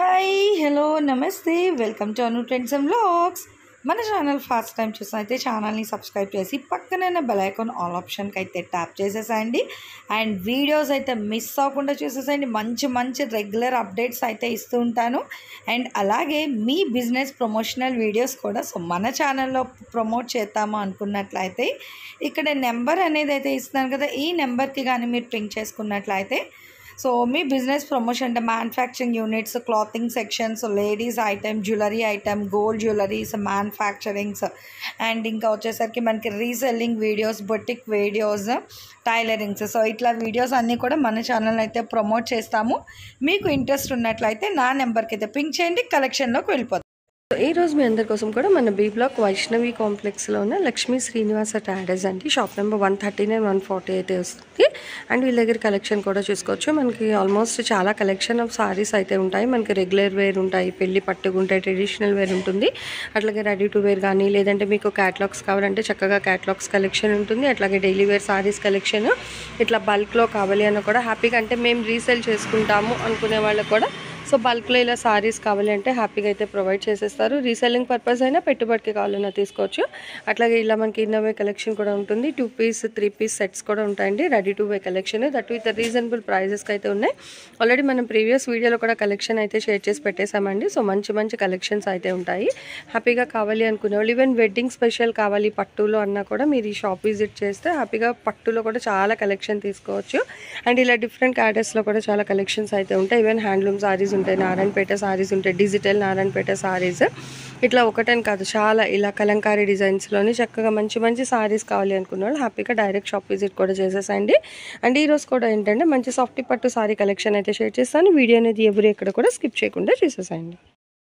hi hello namaste welcome to Anu trends and vlogs మన channel first time చూసిన అయితే ఛానల్ని సబ్స్క్రైబ్ చేసి పక్కనే బెల్ ఐకాన్ ఆల్ ఆప్షన్కి అయితే ట్యాప్ చేసేసేయండి అండ్ వీడియోస్ అయితే మిస్ అవ్వకుండా చూసేసేయండి మంచి మంచి రెగ్యులర్ అప్డేట్స్ అయితే ఇస్తూ ఉంటాను అండ్ అలాగే మీ బిజినెస్ ప్రమోషనల్ వీడియోస్ కూడా సో మన ఛానల్లో ప్రమోట్ చేద్దాము అనుకున్నట్లయితే ఇక్కడ నెంబర్ అనేది అయితే ఇస్తున్నాను కదా ఈ నెంబర్కి కానీ మీరు పింక్ చేసుకున్నట్లయితే సో మీ బిజినెస్ ప్రమోషన్ అంటే manufacturing units clothing sections ladies item jewellery item gold jewelleries manufacturings and ఇంకా వచ్చేసరికి మనకి reselling videos boutique videos tailorings so ఇట్లా వీడియోస్ అన్నీ కూడా మన ఛానల్ అయితే ప్రమోట్ చేస్తాము మీకు ఇంట్రెస్ట్ ఉన్నట్లయితే నా నెంబర్కి అయితే పింక్ చేయండి కలెక్షన్లోకి వెళ్ళిపోతాం ఈ రోజు మీ అందరి కోసం కూడా మన బీ బ్లాక్ వైష్ణవి కాంప్లెక్స్లో ఉన్న లక్ష్మీ శ్రీనివాస ట్యాడర్స్ అండి shop number one thirty nine one forty అయితే వస్తుంది అండ్ వీళ్ళ దగ్గర కలెక్షన్ కూడా చూసుకోవచ్చు మనకి ఆల్మోస్ట్ చాలా కలెక్షన్ ఆఫ్ సారీస్ అయితే ఉంటాయి మనకి రెగ్యులర్ వేర్ ఉంటాయి పెళ్లి పట్టుకు ఉంటాయి ట్రెడిషనల్ వేర్ ఉంటుంది అట్లాగే రెడీ టు వేర్ కానీ లేదంటే మీకు క్యాటలాగ్స్ కావాలంటే చక్కగా క్యాటలాగ్స్ కలెక్షన్ ఉంటుంది అట్లాగే డైలీ వేర్ సారీస్ కలెక్షన్ ఇట్లా బల్క్లో కావాలి అన్న కూడా హ్యాపీగా అంటే మేము రీసేల్ చేసుకుంటాము అనుకునే వాళ్ళకి కూడా సో బల్క్లో ఇలా సారీస్ కావాలి అంటే హ్యాపీగా అయితే ప్రొవైడ్ చేసేస్తారు రీసెల్లింగ్ పర్పస్ అయినా పెట్టుబడికి కావాలన్నా తీసుకోవచ్చు అట్లాగే ఇలా మనకి ఇన్నోవే కలెక్షన్ కూడా ఉంటుంది two piece three piece sets కూడా ఉంటాయండి ready to wear collection that with reasonable ప్రైజెస్కి అయితే ఉన్నాయి ఆల్రెడీ మనం ప్రీవియస్ వీడియోలో కూడా కలెక్షన్ అయితే షేర్ చేసి పెట్టేశామండి సో మంచి మంచి కలెక్షన్స్ అయితే ఉంటాయి హ్యాపీగా కావాలి అనుకునే వాళ్ళు ఈవెన్ వెడ్డింగ్ స్పెషల్ కావాలి పట్టులో అన్నా కూడా మీరు ఈ షాప్ విజిట్ చేస్తే హ్యాపీగా పట్టులో కూడా చాలా కలెక్షన్ తీసుకోవచ్చు అండ్ ఇలా డిఫరెంట్ క్యాటర్స్లో కూడా చాలా కలెక్షన్స్ అయితే ఉంటాయి ఈవెన్ హ్యాండ్లూమ్ సారీస్ ఉంటాయి నారాయణపేట సారీస్ ఉంటాయి డిజిటల్ నారాయణపేట సారీస్ ఇట్లా ఒకటని కాదు చాలా ఇలా కలంకారీ డిజైన్స్లోని చక్కగా మంచి మంచి సారీస్ కావాలి అనుకున్న వాళ్ళు హ్యాపీగా డైరెక్ట్ షాప్ విజిట్ కూడా చేసేసండి అండ్ ఈ రోజు కూడా ఏంటంటే మంచి సాఫ్ట్ పట్టు సారీ కలెక్షన్ అయితే షేర్ చేస్తాను వీడియో అనేది ఎవరు ఎక్కడ కూడా స్కిప్ చేయకుండా చూసేసేయండి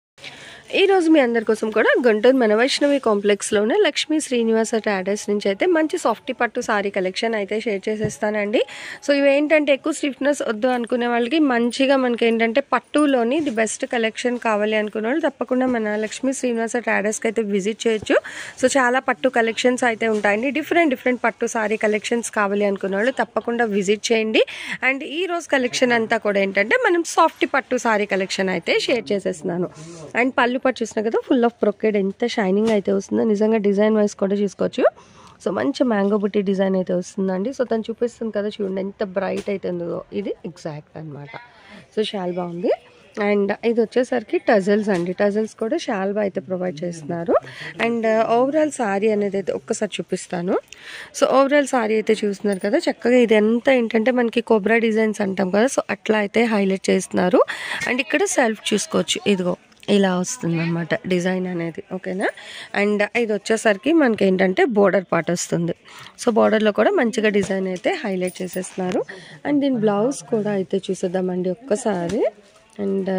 ఈ రోజు మీ అందరి కోసం కూడా గుంటూరు మన వైష్ణవి కాంప్లెక్స్లోనే లక్ష్మీ శ్రీనివాస ట్రాడర్స్ నుంచి అయితే మంచి సాఫ్టీ పట్టు సారీ కలెక్షన్ అయితే షేర్ చేసేస్తానండి సో ఇవి ఏంటంటే ఎక్కువ స్టిఫ్నెస్ వద్దు అనుకునే వాళ్ళకి మంచిగా మనకి ఏంటంటే పట్టులోని ది బెస్ట్ కలెక్షన్ కావాలి అనుకునే వాళ్ళు తప్పకుండా మన లక్ష్మీ శ్రీనివాస ట్రాడర్స్కి అయితే విజిట్ చేయొచ్చు సో చాలా పట్టు కలెక్షన్స్ అయితే ఉంటాయండి డిఫరెంట్ డిఫరెంట్ పట్టు సారీ కలెక్షన్స్ కావాలి అనుకునే వాళ్ళు తప్పకుండా విజిట్ చేయండి అండ్ ఈ రోజు కలెక్షన్ అంతా కూడా ఏంటంటే మనం సాఫ్ట్ పట్టు సారీ కలెక్షన్ అయితే షేర్ చేసేస్తున్నాను అండ్ పళ్ళు పట్టు చూసినా కదా ఫుల్ ఆఫ్ ప్రొకేడ్ ఎంత షైనింగ్ అయితే వస్తుందో నిజంగా డిజైన్ వైజ్ కూడా చూసుకోవచ్చు సో మంచి మ్యాంగో బుట్టి డిజైన్ అయితే వస్తుందండి సో తను చూపిస్తుంది కదా చూడండి ఎంత బ్రైట్ అవుతుందో ఇది ఎగ్జాక్ట్ అనమాట సో చాలా బాగుంది అండ్ ఇది వచ్చేసరికి టజల్స్ అండి టజల్స్ కూడా షాల్వా అయితే ప్రొవైడ్ చేస్తున్నారు అండ్ ఓవరాల్ సారీ అనేది అయితే ఒక్కసారి చూపిస్తాను సో ఓవరాల్ సారీ అయితే చూస్తున్నారు కదా చక్కగా ఇది ఎంత ఏంటంటే మనకి కొబ్రా డిజైన్స్ అంటాం కదా సో అట్లా అయితే హైలైట్ చేస్తున్నారు అండ్ ఇక్కడ సెల్ఫ్ చూసుకోవచ్చు ఇదిగో ఇలా వస్తుంది అనమాట డిజైన్ అనేది ఓకేనా అండ్ ఇది వచ్చేసరికి మనకి ఏంటంటే బోర్డర్ పార్ట్ వస్తుంది సో బోర్డర్లో కూడా మంచిగా డిజైన్ అయితే హైలైట్ చేసేస్తున్నారు అండ్ దీని బ్లౌజ్ కూడా అయితే చూసేద్దామండి ఒక్కసారి అండ్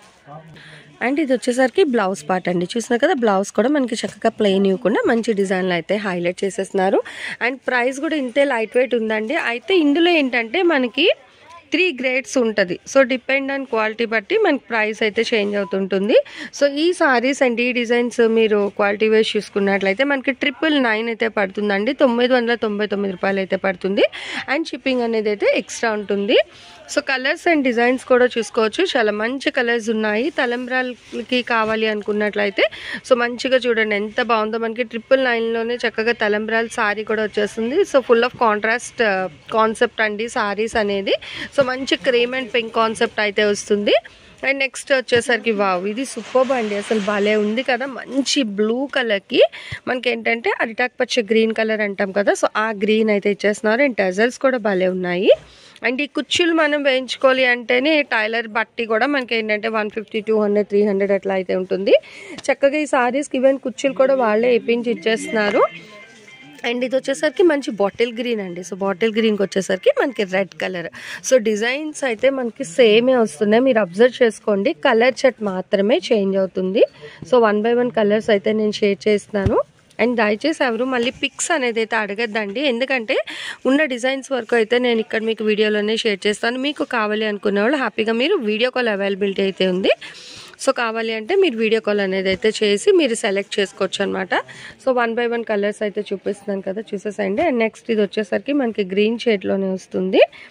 అండ్ ఇది వచ్చేసరికి బ్లౌజ్ పార్ట్ అండి చూసినా కదా బ్లౌజ్ కూడా మనకి చక్కగా ప్లెయిన్ ఇవ్వకుండా మంచి డిజైన్లు అయితే హైలైట్ చేసేస్తున్నారు అండ్ ప్రైస్ కూడా ఇంతే లైట్ వెయిట్ ఉందండి అయితే ఇందులో ఏంటంటే మనకి త్రీ గ్రేడ్స్ ఉంటుంది సో డిపెండ్ ఆన్ క్వాలిటీ బట్టి మనకి ప్రైస్ అయితే చేంజ్ అవుతుంటుంది సో ఈ సారీస్ అండ్ ఈ డిజైన్స్ మీరు క్వాలిటీ వైజ్ చూసుకున్నట్లయితే మనకి ట్రిపుల్ నైన్ అయితే పడుతుందండి తొమ్మిది వందల తొంభై తొమ్మిది రూపాయలు అయితే పడుతుంది అండ్ షిప్పింగ్ అనేది అయితే ఎక్స్ట్రా ఉంటుంది సో కలర్స్ అండ్ డిజైన్స్ కూడా చూసుకోవచ్చు చాలా మంచి కలర్స్ ఉన్నాయి తలంబ్రాలకి కావాలి అనుకున్నట్లయితే సో మంచిగా చూడండి ఎంత బాగుందో మనకి ట్రిపుల్ నైన్లోనే చక్కగా తలంబ్రాల్ సారీ కూడా వచ్చేస్తుంది so full of contrast concept అండి సారీస్ అనేది సో మంచి క్రీమ్ అండ్ పింక్ కాన్సెప్ట్ అయితే వస్తుంది అండ్ నెక్స్ట్ వచ్చేసరికి వావ్ ఇది సూపర్ అండి అసలు భలే ఉంది కదా మంచి బ్లూ కలర్కి మనకి ఏంటంటే అరిటాక్ పచ్చ గ్రీన్ కలర్ అంటాం కదా సో ఆ గ్రీన్ అయితే ఇచ్చేస్తున్నారు అండ్ టజల్స్ కూడా భలే ఉన్నాయి అండ్ ఈ కుర్చీలు మనం వేయించుకోవాలి అంటేనే టైలర్ బట్టి కూడా మనకి ఏంటంటే one fifty two hundred three hundred అట్లా అయితే ఉంటుంది చక్కగా ఈ సారీస్కి ఈవెన్ కుర్చీలు కూడా వాళ్ళే వేయించి ఇచ్చేస్తున్నారు అండ్ ఇది వచ్చేసరికి మంచి బాటిల్ గ్రీన్ అండి సో బాటిల్ గ్రీన్కి వచ్చేసరికి మనకి రెడ్ కలర్ సో డిజైన్స్ అయితే మనకి సేమే వస్తున్నాయి మీరు అబ్జర్వ్ చేసుకోండి కలర్ చెట్ మాత్రమే చేంజ్ అవుతుంది so one by one colours అయితే నేను షేర్ చేస్తున్నాను అండ్ దయచేసి ఎవరు మళ్ళీ పిక్స్ అనేది అయితే అడగద్దండి ఎందుకంటే ఉన్న డిజైన్స్ వరకు అయితే నేను ఇక్కడ మీకు వీడియోలోనే షేర్ చేస్తాను మీకు కావాలి అనుకునే వాళ్ళు హ్యాపీగా మీరు వీడియో కాల్ అవైలబిలిటీ అయితే ఉంది సో కావాలి అంటే మీరు వీడియో కాల్ అనేది అయితే చేసి మీరు సెలెక్ట్ చేసుకోవచ్చు అనమాట so one by one colours అయితే చూపిస్తున్నాను కదా చూసేసండి అండ్ నెక్స్ట్ ఇది వచ్చేసరికి మనకి గ్రీన్ షేడ్లోనే వస్తుంది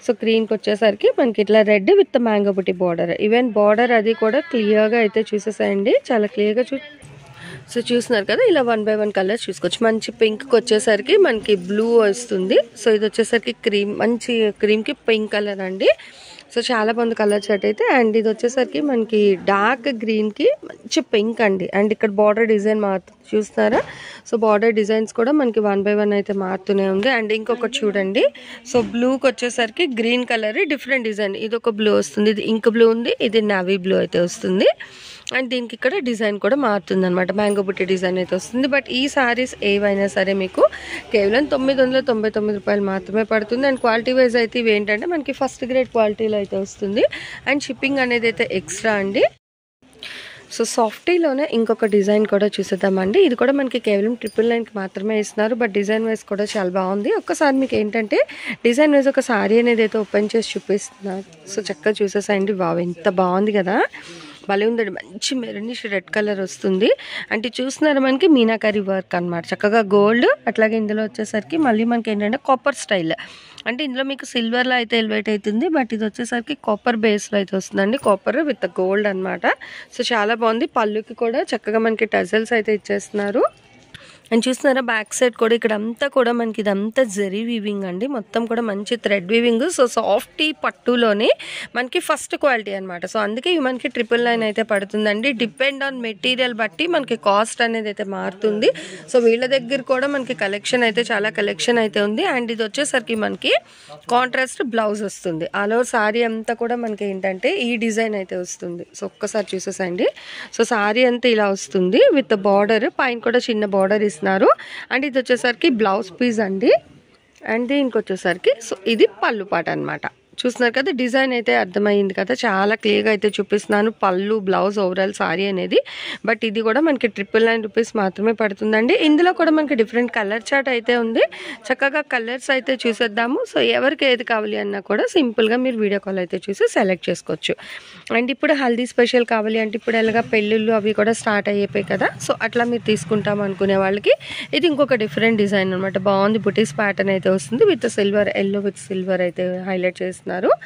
సో గ్రీన్కి వచ్చేసరికి మనకి ఇట్లా రెడ్ విత్ మ్యాంగో బుట్టి బార్డర్ ఈవెన్ బార్డర్ అది కూడా క్లియర్గా అయితే చూసేసాయండి చాలా క్లియర్గా చూ సో చూస్తున్నారు కదా ఇలా వన్ బై వన్ కలర్స్ చూసుకోవచ్చు మంచి పింక్కి వచ్చేసరికి మనకి బ్లూ వస్తుంది సో ఇది వచ్చేసరికి క్రీమ్ మంచి క్రీమ్కి పింక్ కలర్ అండి సో చాలా బాగుంది కలర్ చార్ట్ అయితే అండ్ ఇది వచ్చేసరికి మనకి డార్క్ గ్రీన్కి మంచి పింక్ అండి అండ్ ఇక్కడ బార్డర్ డిజైన్ మారుతుంది చూస్తున్నారా సో బార్డర్ డిజైన్స్ కూడా మనకి వన్ బై వన్ అయితే మారుతూనే ఉంది అండ్ ఇంకొకటి చూడండి సో బ్లూకి వచ్చేసరికి గ్రీన్ కలర్ డిఫరెంట్ డిజైన్ ఇది ఒక బ్లూ వస్తుంది ఇది ఇంక్ బ్లూ ఉంది ఇది నావీ బ్లూ అయితే వస్తుంది అండ్ దీనికి ఇక్కడ డిజైన్ కూడా మారుతుంది అనమాట మ్యాంగో బుట్టి డిజైన్ అయితే వస్తుంది బట్ ఈ సారీస్ ఏవైనా సరే మీకు కేవలం తొమ్మిది వందల తొంభై తొమ్మిది రూపాయలు మాత్రమే పడుతుంది అండ్ క్వాలిటీ వైజ్ అయితే ఇవి ఏంటంటే మనకి ఫస్ట్ గ్రేడ్ క్వాలిటీలో అయితే వస్తుంది అండ్ షిప్పింగ్ అనేది అయితే ఎక్స్ట్రా అండి సో సాఫ్టీలోనే ఇంకొక డిజైన్ కూడా చూసేద్దామండి ఇది కూడా మనకి కేవలం ట్రిపుల్ నైన్కి మాత్రమే ఇస్తున్నారు బట్ డిజైన్ వైజ్ కూడా చాలా బాగుంది ఒక్కసారి మీకు ఏంటంటే డిజైన్ వైజ్ ఒక సారీ అనేది అయితే ఓపెన్ చేసి చూపిస్తున్నారు సో చక్కగా చూసేసాయండి వావ్ ఎంత బాగుంది కదా భలే ఉందండి మంచి మెరూనిష్ రెడ్ కలర్ వస్తుంది అంటే చూస్తున్నారు మనకి మీనాకరీ వర్క్ అన్నమాట చక్కగా గోల్డ్ అట్లాగే ఇందులో వచ్చేసరికి మళ్ళీ మనకి ఏంటంటే కాపర్ స్టైల్ అంటే ఇందులో మీకు సిల్వర్లో అయితే ఎలివేట్ అవుతుంది బట్ ఇది వచ్చేసరికి కాపర్ బేస్లో అయితే వస్తుందండి కాపర్ విత్ గోల్డ్ అన్నమాట సో చాలా బాగుంది పళ్ళుకి కూడా చక్కగా మనకి టజల్స్ అయితే ఇచ్చేస్తున్నారు అండ్ చూస్తున్నారా బ్యాక్ సైడ్ కూడా ఇక్కడ అంతా కూడా మనకి ఇదంతా జరీ వీవింగ్ అండి మొత్తం కూడా మంచి థ్రెడ్ వీవింగ్ సో సాఫ్టీ పట్టులోనే మనకి ఫస్ట్ క్వాలిటీ అనమాట సో అందుకే ఇవి మనకి ట్రిపుల్ నైన్ అయితే పడుతుందండి డిపెండ్ ఆన్ మెటీరియల్ బట్టి మనకి కాస్ట్ అనేది అయితే మారుతుంది సో వీళ్ళ దగ్గర కూడా మనకి కలెక్షన్ అయితే చాలా కలెక్షన్ అయితే ఉంది అండ్ ఇది వచ్చేసరికి మనకి కాంట్రాస్ట్ బ్లౌజ్ వస్తుంది ఆల్ ఓవర్ సారీ అంతా కూడా మనకి ఏంటంటే ఈ డిజైన్ అయితే వస్తుంది సో ఒక్కసారి చూసేసండి సో సారీ అంతా ఇలా వస్తుంది విత్ బార్డర్ పైన కూడా చిన్న బార్డర్ ఇస్తున్నారు అండ్ ఇది వచ్చేసరికి బ్లౌజ్ పీస్ అండి అండ్ దీనికి వచ్చేసరికి సో ఇది పళ్ళు పాట అనమాట చూస్తున్నారు కదా డిజైన్ అయితే అర్థమైంది కదా చాలా క్లియర్గా అయితే చూపిస్తున్నాను పళ్ళు బ్లౌజ్ ఓవరాల్ సారీ అనేది బట్ ఇది కూడా మనకి ట్రిపుల్ నైన్ రూపీస్ మాత్రమే పడుతుందండి ఇందులో కూడా మనకి డిఫరెంట్ కలర్ చార్ట్ అయితే ఉంది చక్కగా కలర్స్ అయితే చూసేద్దాము సో ఎవరికి ఏది కావాలి అన్నా కూడా సింపుల్గా మీరు వీడియో కాల్ అయితే చూసి సెలెక్ట్ చేసుకోవచ్చు అండ్ ఇప్పుడు హల్దీ స్పెషల్ కావాలి అంటే ఇప్పుడు ఎలాగా పెళ్ళిళ్ళు అవి కూడా స్టార్ట్ అయిపోయాయి కదా సో అట్లా మీరు తీసుకుంటాం అనుకునే వాళ్ళకి ఇది ఇంకొక డిఫరెంట్ డిజైన్ అనమాట బాగుంది బుటీస్ ప్యాటర్న్ అయితే వస్తుంది with silver yellow with silver అయితే హైలైట్ చేస్తున్నారు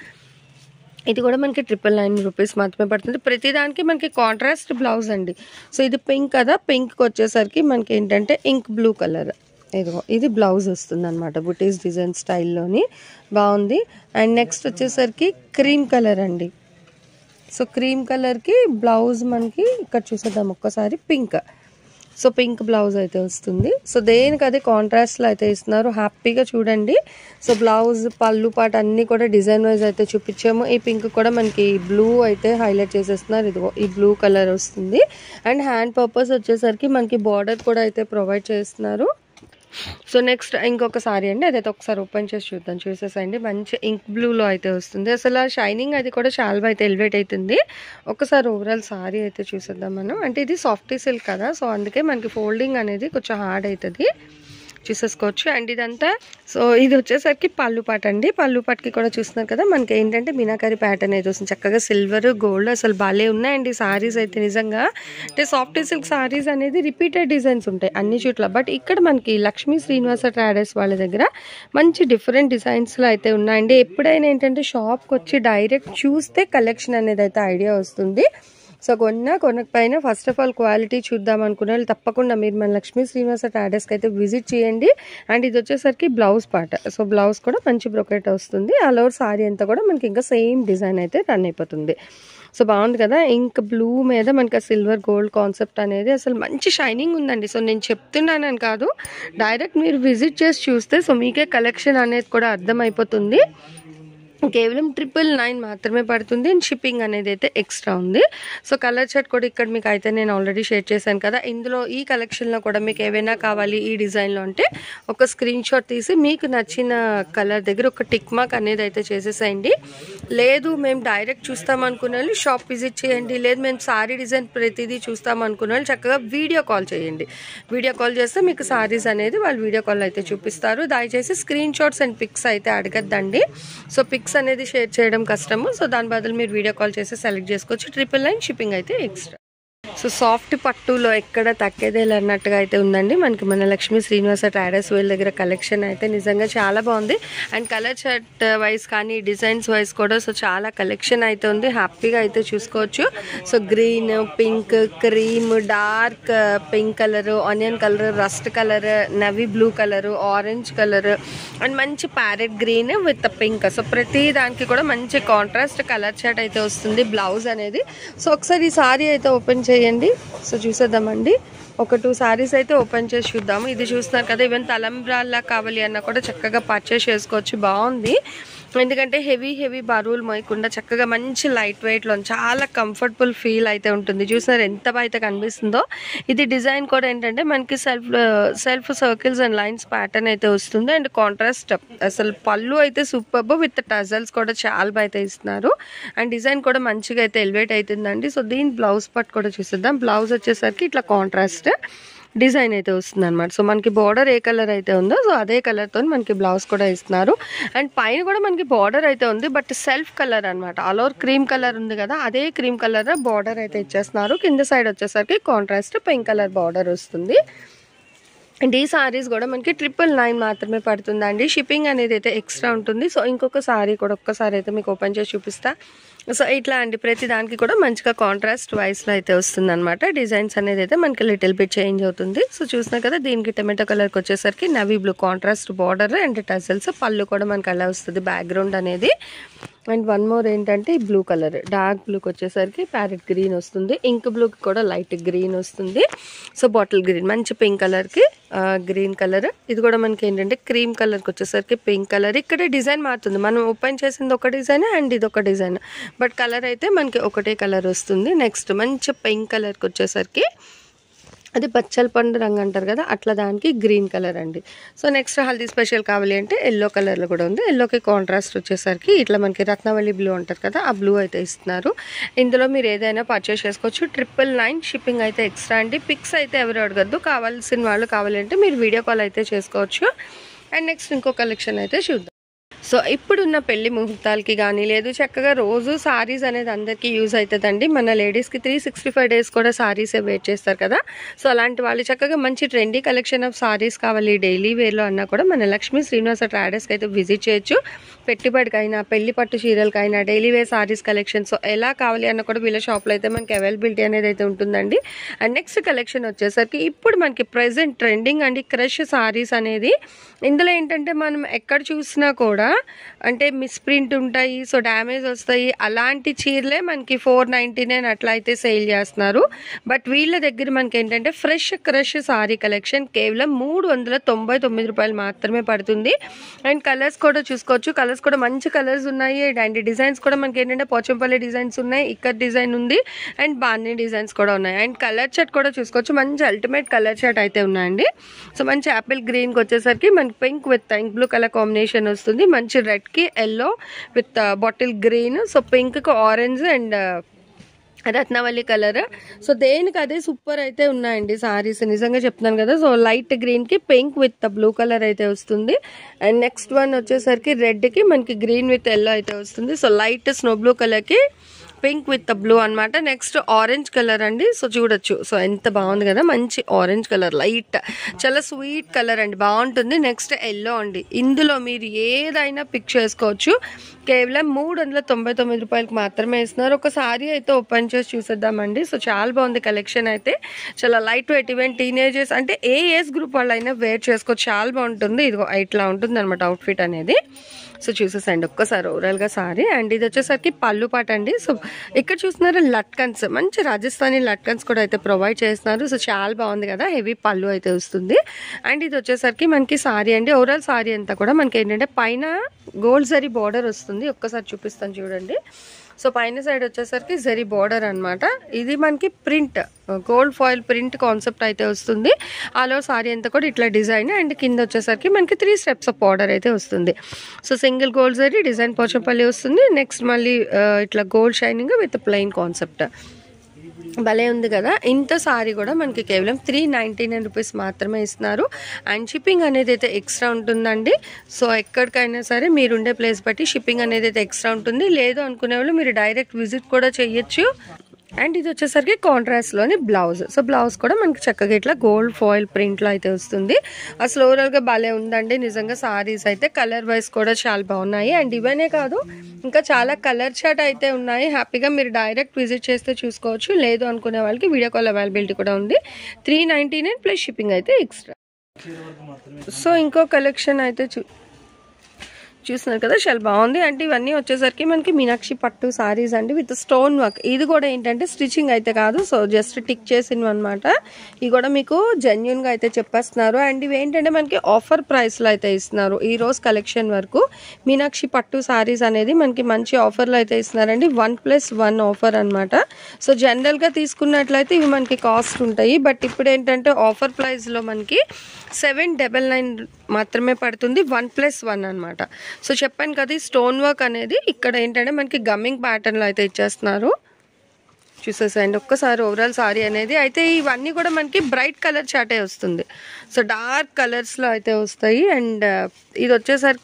ఇది కూడా మనకి ట్రిపుల్ నైన్ రూపీస్ మాత్రమే పడుతుంది ప్రతిదానికి మనకి కాంట్రాస్ట్ బ్లౌజ్ అండి సో ఇది పింక్ కదా పింక్కి వచ్చేసరికి మనకి ఏంటంటే ఇంక్ బ్లూ కలర్ ఇదిగో ఇది బ్లౌజ్ వస్తుంది అనమాట బుటీస్ డిజైన్ స్టైల్లోని బాగుంది అండ్ నెక్స్ట్ వచ్చేసరికి క్రీమ్ కలర్ అండి సో క్రీమ్ కలర్కి బ్లౌజ్ మనకి ఇక్కడ చూసేద్దాం ఒక్కసారి పింక్ సో పింక్ బ్లౌజ్ అయితే వస్తుంది సో దేనికి అదే కాంట్రాస్ట్లో అయితే ఇస్తున్నారు హ్యాపీగా చూడండి సో బ్లౌజ్ పళ్ళు పాట అన్నీ కూడా డిజైన్ వైజ్ అయితే చూపించాము ఈ పింక్ కూడా మనకి బ్లూ అయితే హైలైట్ చేసేస్తున్నారు ఇదిగో ఈ బ్లూ కలర్ వస్తుంది అండ్ హ్యాండ్ పర్పస్ వచ్చేసరికి మనకి బార్డర్ కూడా అయితే ప్రొవైడ్ చేస్తున్నారు సో నెక్స్ట్ ఇంకొక సారీ అండి అదైతే ఒకసారి ఓపెన్ చేసి చూద్దాం చూసేసండి మంచి ఇంక్ బ్లూలో అయితే వస్తుంది అసలు ఆ షైనింగ్ అది కూడా చాలా అయితే ఎలివేట్ అవుతుంది ఒకసారి ఓవరాల్ సారీ అయితే చూసేద్దాం మనం అంటే ఇది సాఫ్టీ సిల్క్ కదా సో అందుకే మనకి ఫోల్డింగ్ అనేది కొంచెం హార్డ్ అవుతుంది చూసేసుకోవచ్చు అండ్ ఇదంతా సో ఇది వచ్చేసరికి పళ్ళు పాట అండి పళ్ళు పాటకి కూడా చూస్తున్నారు కదా మనకి ఏంటంటే మీనాకారి ప్యాటర్న్ అయితే వస్తుంది చక్కగా సిల్వర్ గోల్డ్ అసలు భలే ఉన్నాయండి సారీస్ అయితే నిజంగా అంటే సాఫ్ట్ సిల్క్ సారీస్ అనేది రిపీటెడ్ డిజైన్స్ ఉంటాయి అన్ని చోట్ల బట్ ఇక్కడ మనకి లక్ష్మీ శ్రీనివాస ట్రాడర్స్ వాళ్ళ దగ్గర మంచి డిఫరెంట్ డిజైన్స్లో అయితే ఉన్నాయండి ఎప్పుడైనా ఏంటంటే షాప్కి వచ్చి డైరెక్ట్ చూస్తే కలెక్షన్ అనేది అయితే ఐడియా వస్తుంది సో కొన్న కొనకపోయినా ఫస్ట్ ఆఫ్ ఆల్ క్వాలిటీ చూద్దాం అనుకున్న వాళ్ళు తప్పకుండా మీరు మన లక్ష్మీ శ్రీనివాస ట్రాడర్స్కి అయితే విజిట్ చేయండి అండ్ ఇది వచ్చేసరికి బ్లౌజ్ పార్ట్ సో బ్లౌజ్ కూడా మంచి బ్రొకెట్ వస్తుంది ఆల్ ఓవర్ సారీ అంతా కూడా మనకి ఇంకా సేమ్ డిజైన్ అయితే రన్ అయిపోతుంది సో బాగుంది కదా ఇంక్ బ్లూ మీద మనకి సిల్వర్ గోల్డ్ కాన్సెప్ట్ అనేది అసలు మంచి షైనింగ్ ఉందండి సో నేను చెప్తున్నానని కాదు డైరెక్ట్ మీరు విజిట్ చేసి చూస్తే సో మీకే కలెక్షన్ అనేది కూడా అర్థమైపోతుంది కేవలం ట్రిపుల్ నైన్ మాత్రమే పడుతుంది అండ్ షిప్పింగ్ అనేది అయితే ఎక్స్ట్రా ఉంది సో కలర్ షర్ట్ కూడా ఇక్కడ మీకు అయితే నేను ఆల్రెడీ షేర్ చేశాను కదా ఇందులో ఈ కలెక్షన్లో కూడా మీకు ఏవైనా కావాలి ఈ డిజైన్లో అంటే ఒక స్క్రీన్ షాట్ తీసి మీకు నచ్చిన కలర్ దగ్గర ఒక టిక్ మార్క్ అనేది అయితే చేసేసేయండి లేదు మేము డైరెక్ట్ చూస్తాం అనుకునే వాళ్ళు షాప్ విజిట్ చేయండి లేదు మేము సారీ డిజైన్ ప్రతిదీ చూస్తాం అనుకునే వాళ్ళు చక్కగా వీడియో కాల్ చేయండి వీడియో కాల్ చేస్తే మీకు సారీస్ అనేది వాళ్ళు వీడియో కాల్ అయితే చూపిస్తారు దయచేసి స్క్రీన్ షాట్స్ అండ్ పిక్స్ అయితే అడగద్దండి సో పిక్స్ అనేది షేర్ చేయడం కష్టము సో దాని బదులు మీరు వీడియో కాల్ చేసి సెలెక్ట్ చేసుకోవచ్చు ట్రిపుల్ నైన్ షిప్పింగ్ అయితే ఎక్స్ట్రా సో సాఫ్ట్ పట్టులో ఎక్కడ తగ్గేదేలు అన్నట్టుగా అయితే ఉందండి మనకి మన లక్ష్మీ శ్రీనివాస ట్రాడర్స్ వీళ్ళ దగ్గర కలెక్షన్ అయితే నిజంగా చాలా బాగుంది అండ్ కలర్ షర్ట్ వైజ్ కానీ డిజైన్స్ వైజ్ కూడా సో చాలా కలెక్షన్ అయితే ఉంది హ్యాపీగా అయితే చూసుకోవచ్చు so green pink cream dark pink colour onion colour rust colour navy blue colour orange colour and మంచి parrot green with pink so ప్రతి దానికి కూడా మంచి కాంట్రాస్ట్ కలర్ షర్ట్ అయితే వస్తుంది బ్లౌజ్ అనేది సో ఒకసారి ఈ సారీ అయితే ఓపెన్ చేయండి సో చూసేద్దామండి ఒక టూ సారీస్ అయితే ఓపెన్ చేసి చూద్దాము ఇది చూస్తున్నారు కదా ఈవెన్ తలంబ్రాల్లా కావాలి అన్న కూడా చక్కగా పర్చేస్ చేసుకోవచ్చు బాగుంది ఎందుకంటే హెవీ హెవీ బరువులు మోయకుండా చక్కగా మంచి లైట్ వెయిట్లో చాలా కంఫర్టబుల్ ఫీల్ అయితే ఉంటుంది చూసినారు ఎంత బాగా అయితే కనిపిస్తుందో ఇది డిజైన్ కూడా ఏంటంటే మనకి self self circles and lines pattern అయితే వస్తుంది అండ్ కాంట్రాస్ట్ అసలు పళ్ళు అయితే సూపర్ విత్ టజల్స్ కూడా చాలా బాగా అయితే ఇస్తున్నారు అండ్ డిజైన్ కూడా మంచిగా అయితే ఎలివేట్ అవుతుందండి సో దీని బ్లౌజ్ పట్ కూడా చూసేద్దాం బ్లౌజ్ వచ్చేసరికి ఇట్లా కాంట్రాస్ట్ డిజైన్ అయితే వస్తుంది అనమాట సో మనకి బార్డర్ ఏ కలర్ అయితే ఉందో సో అదే కలర్తో మనకి బ్లౌజ్ కూడా ఇస్తున్నారు అండ్ పైన కూడా మనకి బార్డర్ అయితే ఉంది బట్ సెల్ఫ్ కలర్ అనమాట ఆల్ ఓవర్ క్రీమ్ కలర్ ఉంది కదా అదే క్రీమ్ కలర్ బార్డర్ అయితే ఇచ్చేస్తున్నారు కింద సైడ్ వచ్చేసరికి కాంట్రాస్ట్ పింక్ కలర్ బార్డర్ వస్తుంది అండ్ ఈ సారీస్ కూడా మనకి ట్రిపుల్ నైన్ మాత్రమే పడుతుందండి షిప్పింగ్ అనేది అయితే ఎక్స్ట్రా ఉంటుంది సో ఇంకొక సారీ కూడా ఒక్కసారి అయితే మీకు ఓపెన్ చేసి చూపిస్తా సో ఇట్లా అండి ప్రతి దానికి కూడా మంచిగా కాంట్రాస్ట్ వైస్లో అయితే వస్తుంది అనమాట డిజైన్స్ అనేది అయితే మనకి లిటిల్ బిట్ చేంజ్ అవుతుంది సో చూసినా కదా దీనికి టమాటో కలర్కి వచ్చేసరికి navy blue contrast border and tassels పళ్ళు కూడా మనకి అలా వస్తుంది బ్యాక్గ్రౌండ్ అనేది అండ్ వన్ మోర్ ఏంటంటే ఈ బ్లూ కలర్ డార్క్ బ్లూకి వచ్చేసరికి ప్యారెట్ గ్రీన్ వస్తుంది ఇంక్ బ్లూకి కూడా లైట్ గ్రీన్ వస్తుంది సో బాటిల్ గ్రీన్ మంచి పింక్ కలర్కి గ్రీన్ కలర్ ఇది కూడా మనకి ఏంటంటే క్రీమ్ కలర్కి వచ్చేసరికి పింక్ కలర్ ఇక్కడ డిజైన్ మారుతుంది మనం ఓపెన్ చేసింది ఒక డిజైన్ అండ్ ఇది ఒక డిజైన్ బట్ కలర్ అయితే మనకి ఒకటే కలర్ వస్తుంది నెక్స్ట్ మంచి పింక్ కలర్కి వచ్చేసరికి అది బచ్చల పండు రంగు అంటారు కదా అట్లా దానికి గ్రీన్ కలర్ అండి సో నెక్స్ట్ హల్దీ స్పెషల్ కావాలి అంటే ఎల్లో కలర్లో కూడా ఉంది ఎల్లోకి కాంట్రాస్ట్ వచ్చేసరికి ఇట్లా మనకి రత్నవల్లి బ్లూ అంటారు కదా ఆ బ్లూ అయితే ఇస్తున్నారు ఇందులో మీరు ఏదైనా పర్చేస్ చేసుకోవచ్చు ట్రిపుల్ నైన్ షిప్పింగ్ అయితే ఎక్స్ట్రా అండి పిక్స్ అయితే ఎవరు అడగద్దు కావాల్సిన వాళ్ళు కావాలంటే మీరు వీడియో కాల్ అయితే చేసుకోవచ్చు అండ్ నెక్స్ట్ ఇంకో కలెక్షన్ అయితే చూద్దాం సో ఇప్పుడున్న పెళ్లి ముహూర్తాలకి కానీ లేదు చక్కగా రోజు సారీస్ అనేది అందరికీ యూజ్ అవుతుందండి మన లేడీస్కి త్రీ సిక్స్టీ ఫైవ్ డేస్ కూడా సారీసే వెయిట్ చేస్తారు కదా సో అలాంటి వాళ్ళు చక్కగా మంచి ట్రెండీ కలెక్షన్ ఆఫ్ సారీస్ కావాలి డైలీ వేర్లో అన్నా కూడా మన లక్ష్మీ శ్రీనివాస ట్రాడర్స్కి అయితే విజిట్ చేయొచ్చు పెట్టుబడికైనా పెళ్లి పట్టు చీరలకైనా daily wear saris collection so ఎలా కావాలి అన్న కూడా వీళ్ళ షాప్లో అయితే మనకి అవైలబిలిటీ అనేది అయితే ఉంటుందండి అండ్ నెక్స్ట్ కలెక్షన్ వచ్చేసరికి ఇప్పుడు మనకి ప్రెసెంట్ ట్రెండింగ్ అండి క్రష్ సారీస్ అనేది ఇందులో ఏంటంటే మనం ఎక్కడ చూసినా కూడా అంటే మిస్ప్రింట్ ఉంటాయి సో డ్యామేజ్ వస్తాయి అలాంటి చీరలే మనకి ఫోర్ నైంటీ నైన్ అట్లా అయితే సేల్ చేస్తున్నారు బట్ వీళ్ళ దగ్గర మనకి ఏంటంటే ఫ్రెష్ క్రష్ సారీ కలెక్షన్ కేవలం మూడు వందల తొంభై తొమ్మిది రూపాయలు మాత్రమే పడుతుంది అండ్ కలర్స్ కూడా చూసుకోవచ్చు కలర్స్ కూడా మంచి కలర్స్ ఉన్నాయి అండ్ డిజైన్స్ కూడా మనకి ఏంటంటే పోచంపల్లి డిజైన్స్ ఉన్నాయి ఇక్కడ డిజైన్ ఉంది అండ్ బాన్ని డిజైన్స్ కూడా ఉన్నాయి అండ్ కలర్ షర్ట్ కూడా చూసుకోవచ్చు మంచి అల్టిమేట్ కలర్ షర్ట్ అయితే ఉన్నాయండి సో మంచి యాపిల్ గ్రీన్కి వచ్చేసరికి మనకి pink with ink blue colour combination వస్తుంది మంచి రెడ్కి yellow with bottle green so పింక్కి orange and Ratnavalli colour so దేనికి అదే సూపర్ అయితే ఉన్నాయండి సారీస్ నిజంగా చెప్తున్నాను కదా సో లైట్ గ్రీన్ కి పింక్ విత్ బ్లూ కలర్ అయితే వస్తుంది అండ్ నెక్స్ట్ వన్ వచ్చేసరికి రెడ్ కి మనకి గ్రీన్ విత్ ఎల్లో అయితే వస్తుంది so light snow blue colour కి పింక్ విత్ బ్లూ అన్నమాట నెక్స్ట్ ఆరెంజ్ కలర్ అండి సో చూడొచ్చు సో ఎంత బాగుంది కదా మంచి ఆరెంజ్ కలర్ లైట్ చాలా స్వీట్ కలర్ అండి బాగుంటుంది నెక్స్ట్ ఎల్లో అండి ఇందులో మీరు ఏదైనా పిక్ చేసుకోవచ్చు కేవలం మూడు వందల తొంభై తొమ్మిది రూపాయలకి మాత్రమే ఇస్తున్నారు ఒక సారీ అయితే ఓపెన్ చేసి చూసేద్దామండి సో చాలా బాగుంది కలెక్షన్ అయితే చాలా లైట్ వెయిట్ ఈవెన్ టీనేజర్స్ అంటే ఏ ఏజ్ గ్రూప్ వాళ్ళైనా వేర్ చేసుకోవచ్చు చాలా బాగుంటుంది ఇదిగో ఇట్లా ఉంటుంది అనమాట అవుట్ఫిట్ అనేది సో చూసేసండి ఒక్కసారి ఓవరాల్గా సారీ అండ్ ఇది వచ్చేసరికి పళ్ళు పాట అండి సో ఇక్కడ చూస్తున్నారు లట్కన్స్ మంచి రాజస్థానీ లట్కన్స్ కూడా అయితే ప్రొవైడ్ చేస్తున్నారు సో చాలా బాగుంది కదా హెవీ పళ్ళు అయితే వస్తుంది అండ్ ఇది వచ్చేసరికి మనకి సారీ అండి ఓవరాల్ సారీ అంతా కూడా మనకి ఏంటంటే పైన గోల్డ్ జరీ బార్డర్ వస్తుంది ఒక్కసారి చూపిస్తాను చూడండి సో పైన సైడ్ వచ్చేసరికి జరీ బార్డర్ అన్నమాట ఇది మనకి print gold foil print concept అయితే వస్తుంది ఆలో సారీ అంతా కూడా ఇట్లా డిజైన్ అండ్ కింద వచ్చేసరికి మనకి త్రీ స్టెప్స్ ఆఫ్ బార్డర్ అయితే వస్తుంది సో సింగిల్ గోల్డ్ జరీ డిజైన్ పోచంపల్లి వస్తుంది నెక్స్ట్ మళ్ళీ ఆ, ఇట్లా gold shining with plain concept భలే ఉంది కదా ఇంత సారీ కూడా మనకి కేవలం త్రీ నైంటీ నైన్ రూపీస్ మాత్రమే ఇస్తున్నారు అండ్ షిప్పింగ్ అనేది అయితే ఎక్స్ట్రా ఉంటుందండి సో ఎక్కడికైనా సరే మీరు ఉండే ప్లేస్ బట్టి షిప్పింగ్ అనేది అయితే ఎక్స్ట్రా ఉంటుంది లేదు అనుకునే వాళ్ళు మీరు డైరెక్ట్ విజిట్ కూడా చేయొచ్చు అండ్ ఇది వచ్చేసరికి కాంట్రాస్ట్లోని బ్లౌజ్ సో బ్లౌజ్ కూడా మనకి చక్కగా ఇట్లా గోల్డ్ ఫాయిల్ ప్రింట్లో అయితే వస్తుంది అసలు ఓవరాల్గా భలే ఉందండి నిజంగా సారీస్ అయితే కలర్ వైజ్ కూడా చాలా బాగున్నాయి అండ్ ఇవనే కాదు ఇంకా చాలా కలర్ చాట్ అయితే ఉన్నాయి హ్యాపీగా మీరు డైరెక్ట్ విజిట్ చేస్తే చూసుకోవచ్చు లేదు అనుకునే వాళ్ళకి వీడియో కాల్ అవైలబిలిటీ కూడా ఉంది three ninety nine plus shipping అయితే ఎక్స్ట్రా సో ఇంకో కలెక్షన్ అయితే చూ చూస్తున్నారు కదా చాలా బాగుంది అంటే ఇవన్నీ వచ్చేసరికి మనకి మీనాక్షి పట్టు సారీస్ అండి విత్ స్టోన్ వర్క్ ఇది కూడా ఏంటంటే స్టిచ్చింగ్ అయితే కాదు సో జస్ట్ టిక్ చేసినవి అనమాట ఇవి కూడా మీకు జెన్యున్ గా అయితే చెప్పేస్తున్నారు అండ్ ఇవి ఏంటంటే మనకి ఆఫర్ ప్రైస్ లో అయితే ఇస్తున్నారు ఈ రోజు కలెక్షన్ వరకు మీనాక్షి పట్టు సారీస్ అనేది మనకి మంచి ఆఫర్లో అయితే ఇస్తున్నారండి వన్ ప్లస్ వన్ ఆఫర్ అనమాట సో జనరల్ గా తీసుకున్నట్లయితే ఇవి మనకి కాస్ట్ ఉంటాయి బట్ ఇప్పుడు ఏంటంటే ఆఫర్ ప్రైస్ లో మనకి సెవెన్ డబల్ నైన్ మాత్రమే పడుతుంది వన్ ప్లస్ వన్ అనమాట సో చెప్పాను కదా ఈ స్టోన్ వర్క్ అనేది ఇక్కడ ఏంటంటే మనకి గమ్మింగ్ ప్యాటర్న్లో అయితే ఇచ్చేస్తున్నారు చూసేసండి ఒక్కసారి ఓవరాల్ సారీ అనేది అయితే ఇవన్నీ కూడా మనకి బ్రైట్ కలర్ చాటే వస్తుంది సో డార్క్ కలర్స్లో అయితే వస్తాయి అండ్ ఇది వచ్చేసరికి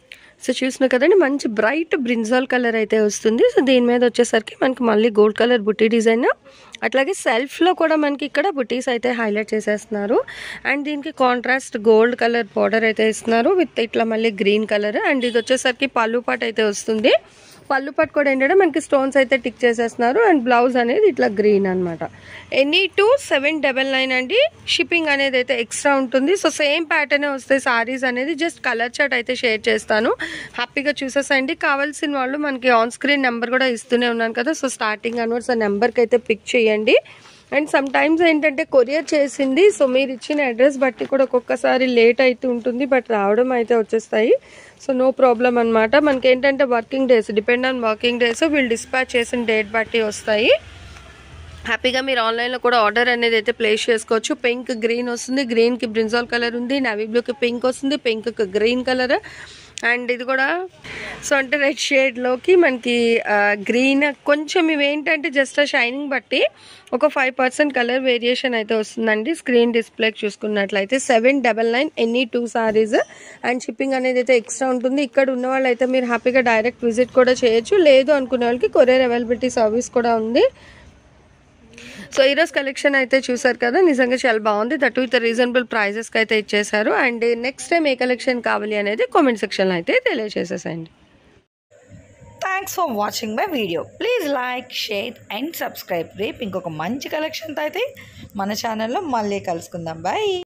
సో చూసిన కదండి మంచి బ్రైట్ బ్రింజాల్ కలర్ అయితే వస్తుంది సో దీని మీద వచ్చేసరికి మనకి మళ్ళీ గోల్డ్ కలర్ బుట్టి డిజైన్ అట్లాగే సెల్ఫ్లో కూడా మనకి ఇక్కడ బుటీస్ అయితే హైలైట్ చేసేస్తున్నారు అండ్ దీనికి కాంట్రాస్ట్ గోల్డ్ కలర్ బార్డర్ అయితే ఇస్తున్నారు విత్ ఇట్లా మళ్ళీ గ్రీన్ కలర్ అండ్ ఇది వచ్చేసరికి పళ్ళు పాట్ అయితే వస్తుంది పళ్ళు పట్టు కూడా ఏంటంటే మనకి స్టోన్స్ అయితే టిక్ చేసేస్తున్నారు అండ్ బ్లౌజ్ అనేది ఇట్లా గ్రీన్ అనమాట any two seven double nine అండి షిప్పింగ్ అనేది అయితే ఎక్స్ట్రా ఉంటుంది సో సేమ్ ప్యాటర్న్ వస్తాయి సారీస్ అనేది జస్ట్ కలర్ చార్ట్ అయితే షేర్ చేస్తాను హ్యాపీగా చూసేసండి కావాల్సిన వాళ్ళు మనకి ఆన్ స్క్రీన్ నెంబర్ కూడా ఇస్తూనే ఉన్నాను కదా సో స్టార్టింగ్ అన్వర్డ్స్ ఆ నెంబర్కి అయితే పిక్ చేయండి అండ్ సమ్ టైమ్స్ ఏంటంటే కొరియర్ చేసింది సో మీరు ఇచ్చిన అడ్రస్ బట్టి కూడా ఒక్కొక్కసారి లేట్ అయితే ఉంటుంది బట్ రావడం అయితే వచ్చేస్తాయి సో నో ప్రాబ్లం అనమాట మనకి ఏంటంటే working days depend on working days వీళ్ళు డిస్పాచ్ చేసిన డేట్ బట్టి వస్తాయి హ్యాపీగా మీరు ఆన్లైన్లో కూడా ఆర్డర్ అనేది అయితే ప్లేస్ చేసుకోవచ్చు పింక్ గ్రీన్ వస్తుంది గ్రీన్కి బ్రింజాల్ కలర్ ఉంది నవీ బ్లూకి పింక్ వస్తుంది పింక్కి గ్రీన్ కలర్ అండ్ ఇది కూడా సో అంటే రెడ్ షేడ్లోకి మనకి గ్రీన్ కొంచెం ఇవి ఏంటంటే జస్ట్ ఆ షైనింగ్ బట్టి ఒక ఫైవ్ పర్సెంట్ కలర్ వేరియేషన్ అయితే వస్తుందండి స్క్రీన్ డిస్ప్లేకి చూసుకున్నట్లయితే seven double nine any two saris and shipping అనేది అయితే ఎక్స్ట్రా ఉంటుంది ఇక్కడ ఉన్న వాళ్ళు అయితే మీరు హ్యాపీగా డైరెక్ట్ విజిట్ కూడా చేయొచ్చు లేదు అనుకునే వాళ్ళకి కొరియర్ అవైలబిలిటీ సర్వీస్ కూడా ఉంది సో ఈరోజు కలెక్షన్ అయితే చూసారు కదా నిజంగా చాలా బాగుంది దట్ విత్ రీజనబుల్ ప్రైజెస్కి అయితే ఇచ్చేసారు అండ్ నెక్స్ట్ టైం ఏ కలెక్షన్ కావాలి అనేది కామెంట్ సెక్షన్లో అయితే తెలియజేసేసండి thanks for watching my video please like share and subscribe రేపు ఇంకొక మంచి కలెక్షన్తో అయితే మన ఛానల్లో మళ్ళీ కలుసుకుందాం బాయ్